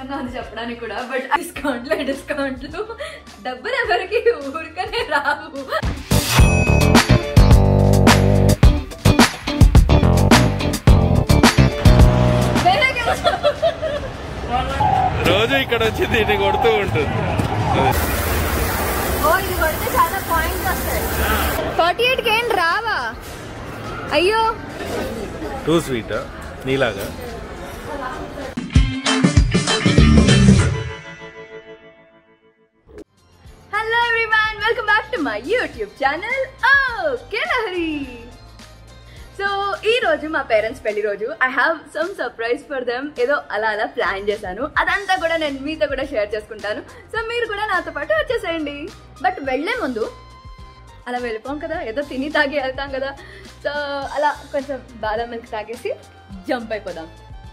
కష్టంగా ఉంది చెప్పడానికి కూడా బట్ డిస్కౌంట్లు డిస్కౌంట్లు డబ్బులు ఎవరికి ఊరికనే రావు వేరేకి రోజు ఇక్కడ వచ్చి దీన్ని కొడుతూ ఉంటుంది ఓ ఇది కొడితే చాలా పాయింట్స్ వస్తాయి ఫార్టీ ఎయిట్కి ఏం రావా అయ్యో టూ స్వీట్ నీలాగా hello everyone welcome back to my YouTube channel okay Lahari so ఈ రోజు మా పేరెంట్స్ పెళ్లి రోజు I have some surprise for them ఏదో అలా అలా ప్లాన్ చేశాను అదంతా కూడా నేను మీతో కూడా షేర్ చేసుకుంటాను సో మీరు కూడా నాతో పాటు వచ్చేసేయండి బట్ వెళ్లే ముందు అలా వెళ్ళిపోం కదా ఏదో తిని తాగి వెళ్తాం కదా సో అలా కొంచెం బాదం మిల్క్ తాగేసి జంప్ అయిపోదాం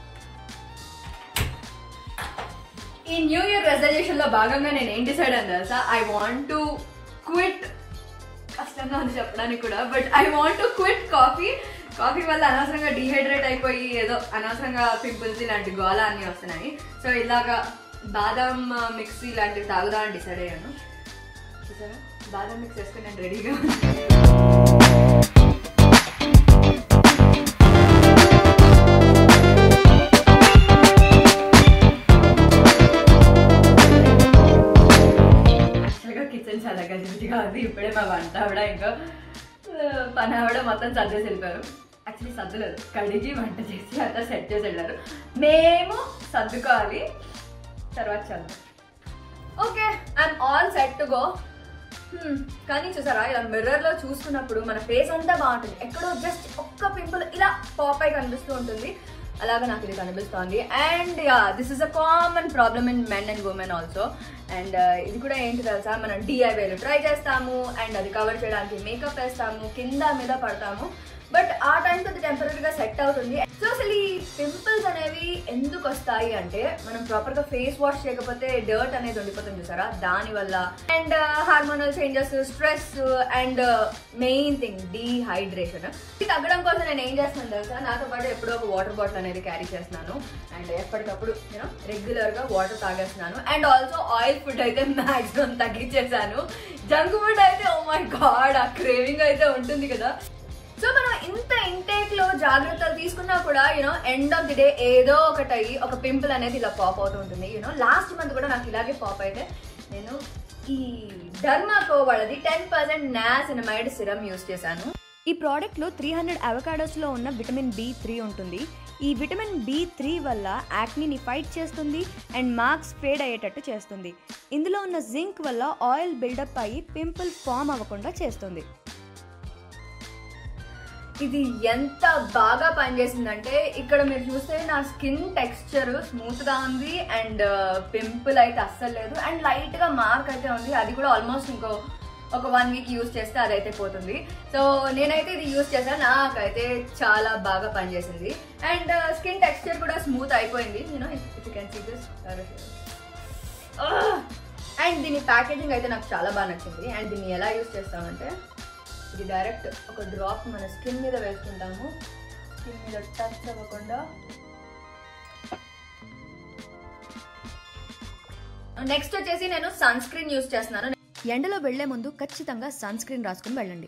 ఈ న్యూ ఇయర్ రెజల్యూషన్ లో భాగంగా నేను ఏం డిసైడ్ అయింది తెలుసా ఐ వాంట్ టు క్విట్ కష్టంగా ఉంది చెప్పడానికి కూడా but I want to quit coffee coffee వల్ల అనవసరంగా డిహైడ్రేట్ అయిపోయి ఏదో అనవసరంగా పింపుల్స్ ఇలాంటి గోళ అన్ని వస్తున్నాయి సో ఇలాగా బాదం మిక్సీ ఇలాంటివి తాగుదా అని డిసైడ్ అయ్యాను చూసారా బాదం మిక్స్ వేసుకుని నేను రెడీగా యాక్చువల్గా కిచెన్ చాలా గజిబిజిగా ఉంది ఇప్పుడే మా వంట ఆవిడ ఇంకా ఆ, పని ఆవిడ మొత్తం సర్దేసి వెళ్ళిపోయారు యాక్చువల్లీ సర్దలేదు కడిగి వంట చేసి అంతా సెట్ చేసి వెళ్ళారు మేము సర్దుకోవాలి తర్వాత చదువు okay I'm all set to go కానీ చూసారా ఇలా మిర్రర్ లో చూసుకున్నప్పుడు మన ఫేస్ అంతా బాగుంటుంది ఎక్కడో జస్ట్ ఒక్క పింపుల్ ఇలా పాప్ అయి కనిపిస్తూ ఉంటుంది అలాగా నాకు ఇది కనిపిస్తోంది and ya this is a common problem in men and women also and ఇది కూడా ఏంటి తెలుసా మనం డిఐవేలు ట్రై చేస్తాము అండ్ అది కవర్ చేయడానికి మేకప్ వేస్తాము కింద మీద పడతాము బట్ ఆ టైంకి అది టెంపరీగా సెట్ అవుతుంది సో అసలు ఈ పింపుల్స్ అనేవి ఎందుకు వస్తాయి అంటే మనం ప్రాపర్ గా ఫేస్ వాష్ చేయకపోతే డర్ట్ అనేది ఉండిపోతుంది చూసారా దాని వల్ల and hormonal changes stress and main thing dehydration ఇది తగ్గడం కోసం నేను ఏం చేస్తున్నాను తెలుసా నాతో పాటు ఎప్పుడో ఒక వాటర్ బాటిల్ అనేది క్యారీ చేస్తున్నాను అండ్ ఎప్పటికప్పుడు యూనో రెగ్యులర్ గా వాటర్ తాగేస్తున్నాను అండ్ ఆల్సో ఆయిల్ ఫుడ్ అయితే మాక్సిమం తగ్గించేసాను జంక్ ఫుడ్ అయితే ఓ మై గాడ్ ఆ క్రేవింగ్ అయితే ఉంటుంది కదా సో మనం ఇంత ఇంటేక్ లో జాగ్రత్తలు తీసుకున్నా కూడా you know end of the day ఏదో ఒకటి అయ్యి ఒక పింపుల్ అనేది ఇలా పాప్ అవుతూ ఉంటుంది యూనో లాస్ట్ మంత్ కూడా నాకు ఇలాగే పాప్ అయితే నేను ఈ డర్మాకో వాళ్ళది ten percent niacinamide serum use చేశాను ఈ ప్రోడక్ట్లో త్రీ హండ్రెడ్ అవకాడోస్లో ఉన్న విటమిన్ బి త్రీ ఉంటుంది ఈ విటమిన్ బి త్రీ వల్ల యాక్నీని ఫైట్ చేస్తుంది అండ్ మార్క్స్ ఫేడ్ అయ్యేటట్టు చేస్తుంది ఇందులో ఉన్న జింక్ వల్ల ఆయిల్ బిల్డప్ అయ్యి పింపుల్ ఫామ్ అవ్వకుండా చేస్తుంది ఇది ఎంత బాగా పనిచేసిందంటే ఇక్కడ మీరు చూస్తే నా స్కిన్ టెక్స్చర్ స్మూత్ గా ఉంది అండ్ పింపుల్ అయితే అస్సలు లేదు అండ్ లైట్ గా మార్క్ అయితే ఉంది అది కూడా ఆల్మోస్ట్ ఇంకో ఒక వన్ వీక్ యూస్ చేస్తే అదైతే పోతుంది సో నేనైతే ఇది యూస్ చేశాను నాకైతే చాలా బాగా పనిచేసింది అండ్ స్కిన్ టెక్స్చర్ కూడా స్మూత్ అయిపోయింది you know if you can see this and దీని ప్యాకేజింగ్ అయితే నాకు చాలా బాగా నచ్చింది అండ్ దీన్ని ఎలా యూస్ చేస్తామంటే ఇది డైరెక్ట్ ఒక డ్రాప్ మన స్కిన్ మీద వేసుకుంటాము స్కిన్ మీద టచ్ అవ్వకుండా నెక్స్ట్ వచ్చేసి నేను సన్ స్క్రీన్ యూస్ చేస్తున్నాను ఎండలో వెళ్లే ముందు ఖచ్చితంగా సన్ స్క్రీన్ రాసుకుని వెళ్ళండి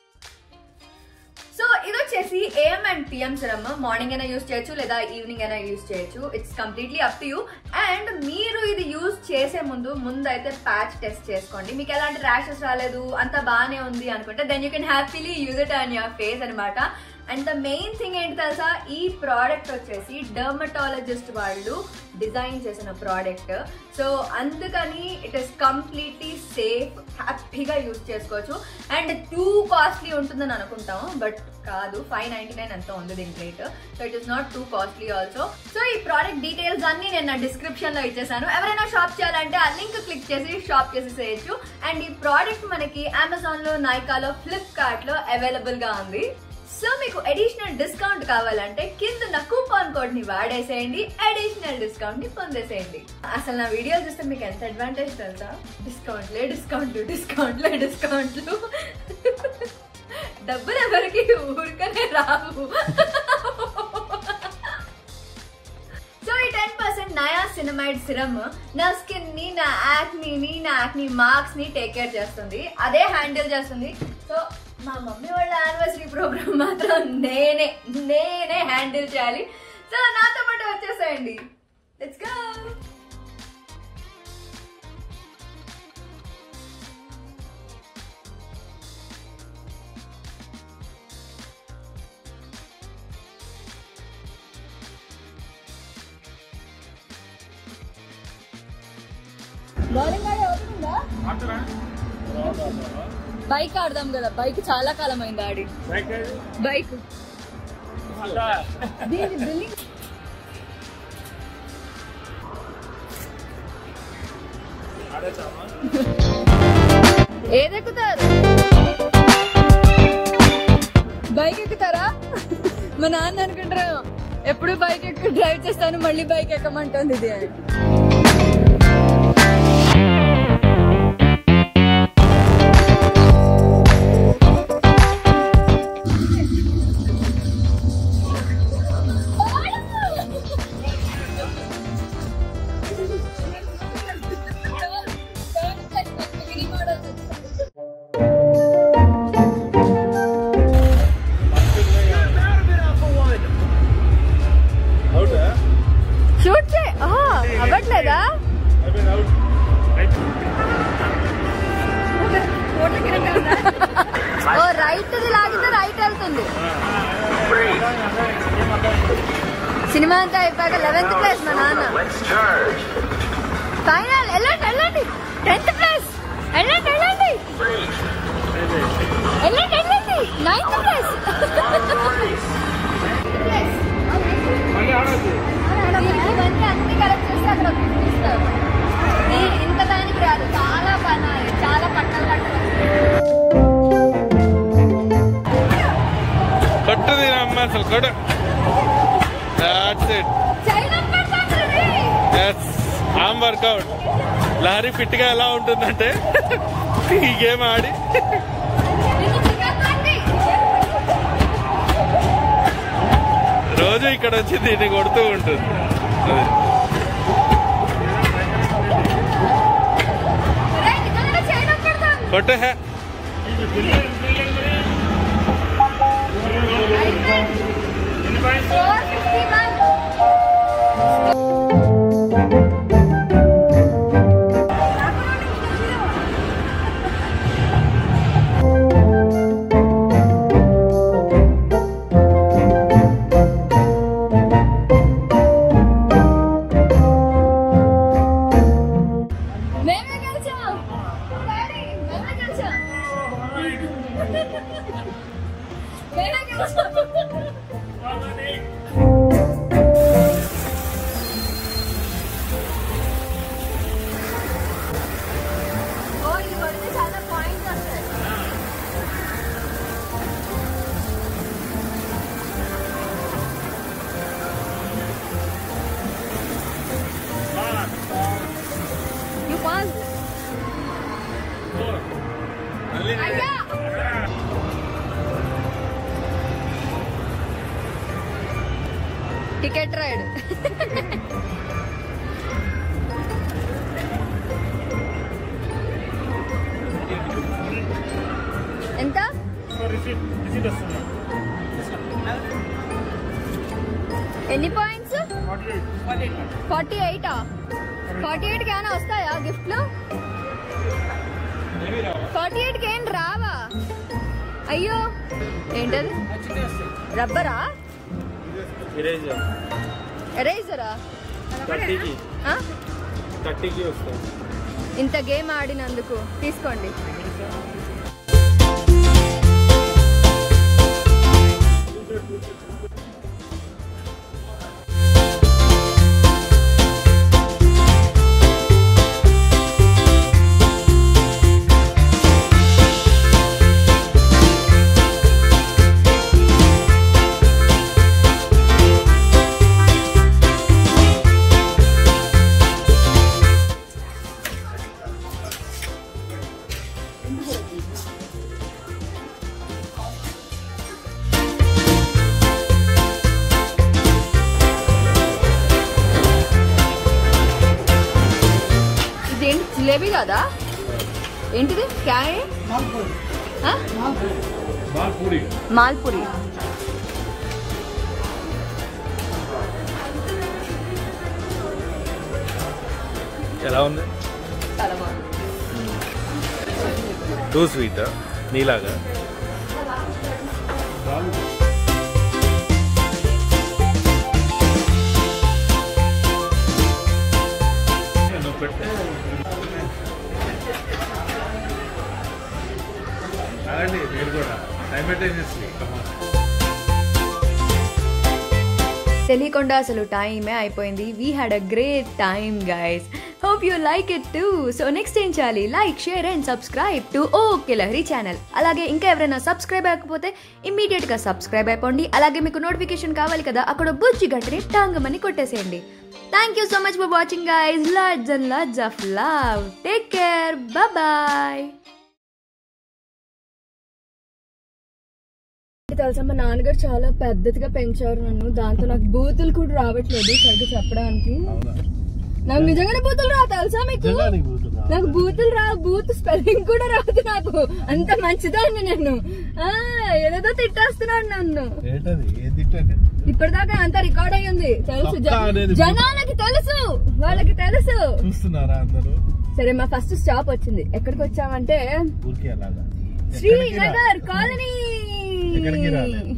సో ఇది వచ్చేసి AM and PM serum morning అయినా యూస్ చేయొచ్చు లేదా ఈవినింగ్ అయినా యూస్ చేయొచ్చు it's completely up to you and మీరు ఇది యూస్ చేసే ముందు ముందు అయితే ప్యాచ్ టెస్ట్ చేసుకోండి మీకు ఎలాంటి ర్యాషెస్ రాలేదు అంత బాగానే ఉంది అనుకుంటే then you can happily use it on your face అనమాట అండ్ ద మెయిన్ థింగ్ ఏంటి తెలుసా ఈ ప్రోడక్ట్ వచ్చేసి డర్మటాలజిస్ట్ వాళ్ళు డిజైన్ చేసిన ప్రోడక్ట్ సో అందుకని ఇట్ ఇస్ కంప్లీట్లీ సేఫ్ హ్యాపీగా యూజ్ చేసుకోవచ్చు అండ్ టూ కాస్ట్లీ ఉంటుందని అనుకుంటాం బట్ కాదు ఫైవ్ నైన్టీ నైన్ ఎంత ఉంది దీని rate so it is not too costly also so ఈ ప్రోడక్ట్ డీటెయిల్స్ అన్ని నేను నా డిస్క్రిప్షన్ లో ఇచ్చేసాను ఎవరైనా షాప్ చేయాలంటే ఆ లింక్ క్లిక్ చేసి షాప్ చేసేసేయచ్చు అండ్ ఈ ప్రోడక్ట్ మనకి అమెజాన్ లో నైకాలో ఫ్లిప్కార్ట్ లో అవైలబుల్ గా ఉంది సో మీకు అడిషనల్ డిస్కౌంట్ కావాలంటే కింద నా కూపాన్ కోడ్ ని వాడేసేయండి అడిషనల్ డిస్కౌంట్ ని పొందేసేయండి అసలు నా వీడియోలు చూస్తే మీకు ఎంత అడ్వాంటేజ్ తెలుసా డిస్కౌంట్లే డిస్కౌంట్లు డిస్కౌంట్లే డిస్కౌంట్లు డబ్బులు ఎవరికి ఊరికనే రావు సో ఈ ten percent niacinamide serum నా స్కిన్ ని నా యాక్నీని నా యాక్నీ మార్క్స్ ని టేక్ కేర్ చేస్తుంది అదే హ్యాండిల్ చేస్తుంది సో మా మమ్మీ వాళ్ళ యానివర్సరీ ప్రోగ్రామ్ మాత్రం నేనే నేనే హ్యాండిల్ చేయాలి సో నాతో పాటు వచ్చేసేయండి లెట్స్ గో బైక్ ఆడదాం కదా బైక్ చాలా కాలం అయింది ఆడి బైక్ దీని బిల్లింగ్ ఏదెక్కుతారు బైక్ ఎక్కుతారా మా నాన్న అనుకుంటారు ఎప్పుడు బైక్ ఎక్కు డ్రైవ్ చేస్తాను మళ్ళీ బైక్ ఎక్కమంటుంది ఇది అని అవుటా షూట్ చే అవ్వట్లేదా ఓ రైట్ లాగితే రైట్ వెళ్తుంది సినిమా అంతా అయిపోయాక లెవెన్త్ ప్లేస్ మా నాన్న ఫైనల్ వెళ్ళండి వెళ్ళండి టెన్త్ ప్లేస్ వెళ్ళండి వెళ్ళండి వెళ్ళండి వెళ్ళండి నైన్త్ ప్లేస్ ఇవన్నీ అన్ని కలెక్ట్ చేసి అక్కడ ఇస్తారు ఈ- ఇంత దానికి రాదు చాలా పనాలి చాలా పట్టలు పట్టాలి కొట్టు దీని అమ్మ అసలు కొట్టు దాట్స్ ఇట్ చైనా పెడతాండ్రి. Yes am workout Lahari fit గా ఎలా ఉంటుందంటే ఈ గేమ్ ఆడి నిన్ను చికెన్ రోజు ఇక్కడ వచ్చి దీన్ని కొడుతూ ఉంటుంది అది. రేయ్, నిజంగానే చైనా పెడతాను. కొట్టు హే Four fifty one. మేమే గెలిచాం డాడీ మేమే గెలిచాం మేమే గెలిచాం ఓ ఇది కొడితే చాలా పాయింట్స్ వస్తాయి You passed. అయ్యా టికెట్ రైడ్ ఎంత ఎన్ని పాయింట్స్ ఫార్టీ ఎయిటా ఫార్టీ ఎయిట్కి ఏమైనా వస్తాయా గిఫ్ట్లు ఫార్టీ ఎయిట్కి ఏం రావా అయ్యో ఏంటది రబ్బరా ఎరేజరా థర్టీకి ఆ? థర్టీకి వస్తాయి ఇంత గేమ్ ఆడినందుకు తీసుకోండి జిలేబీ కదా ఏంటిది క్యాయ్ ఆ? పూరి మాల్పూరి ఎలా ఉంది చాలా బాగుంది టూ స్వీట్ నీలాగా నువ్వు పెట్టే అలాంటి మీరు కూడా సైమల్టేనియస్లీ తెలియకుండా అసలు టైమే అయిపోయింది we had a great time guys hope you like it too so next ఏం చేయాలి like share and subscribe to okay Lahari channel అలాగే ఇంకా ఎవరైనా సబ్స్క్రైబ్ అవ్వకపోతే ఇమ్మీడియట్ గా సబ్స్క్రైబ్ అయిపోండి అలాగే మీకు నోటిఫికేషన్ కావాలి కదా అక్కడ బుజ్జి గంటని టాంగమని కొట్టేసేయండి thank you so much for watching guys lots and lots of love take care bye తెలుసా మా నాన్నగారు చాలా పెద్దదిగా పెంచారు నన్ను దాంతో నాకు బూతులు కూడా రావట్లేదు సరిగ్గా చెప్పడానికి నాకు నిజంగానే బూతులు రా తెలుసా మీకు నాకు బూతులు రా బూత్ స్పెల్లింగ్ కూడా రాదు నాకు అంత మంచిదాన్ని నేను ఆ ఏదేదో తిట్టేస్తున్నాడు నన్ను ఏంటది ఏ తిట్టండి ఇప్పటిదాకా అంతా రికార్డ్ అయ్యింది తెలుసు జ- పక్కా అనేది జనాలకి తెలుసు వాళ్ళకి తెలుసు చూస్తున్నారా అందరూ సరే మా ఫస్ట్ స్టాప్ వచ్చింది ఎక్కడికి వచ్చామంటే ఊరికే అలాగా శ్రీనగర్ కాలనీ ఎక్కడికి రాలేదు